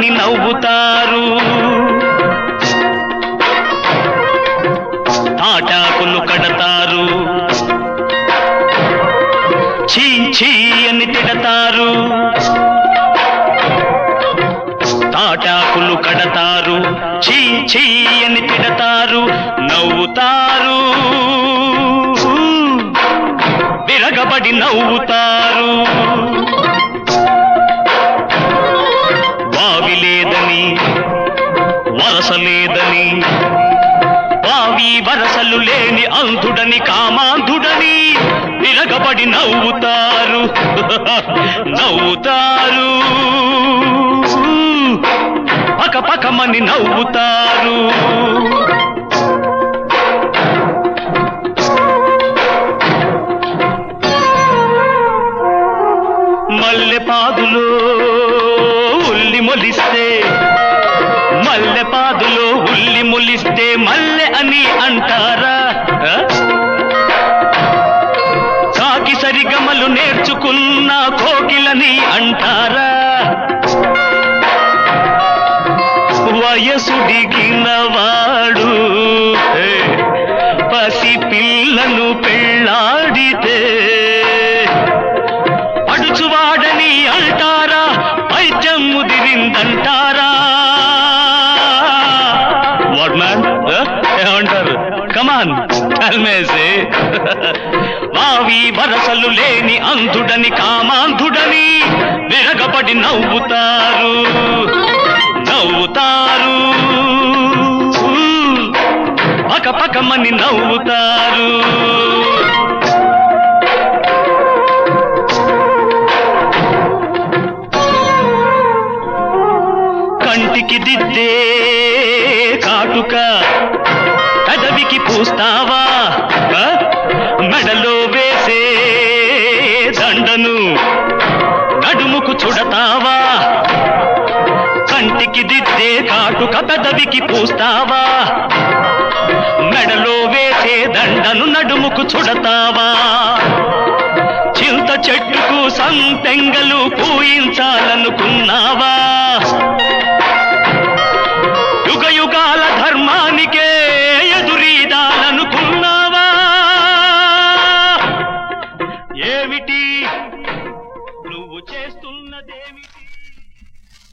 పకపకమని నవ్వుతారు తాటాకులు కడతారు చీ చీ అని తిడతారు తాటాకులు కడతారు చీ చీ అని తిడతారు నవ్వుతారు విరగబడి నవ్వుతారు వావి లేదని వరస లేదని వావి వరసలు లేని అంధుడని కామాంధుడని విరగబడి నవ్వుతారు నవ్వుతారు పక పకమని నవ్వుతారు మల్లె పాదులో ఉల్లి మొలిస్తే మల్లె పాదులో ఉల్లి మొలిస్తే మల్లె అని అంటారా ఆ? కాకి సరిగమలు నేర్చుకున్న కోకిలని అంటారా వయసుడిగిన వాడు ఏ, పసి పిల్లను పెళ్ళాడితే అడుచువాడని అంటారా పైత్యం ముదిరిందంటారా వాట్ మ్యాన్ ఏమంటారు కమాన్ టెల్మేసి వావి వరసలు లేని అంధుడని కామాంధుడని విరగబడి నవ్వుతారు నవ్వుతారు పక పకమని నవ్వుతారు కంటికి దిద్దే కాటుక కదవికి పూస్తావా ఆ? మెడలో వేసే దండను నడుముకు చుడతావా కంటికి దిద్దే కాటుక పెదవికి పూస్తావా మెడలో వేసే దండను నడుముకు చుడతావా చింత చెట్టుకు సంపెంగలు పూయించాలనుకున్నావా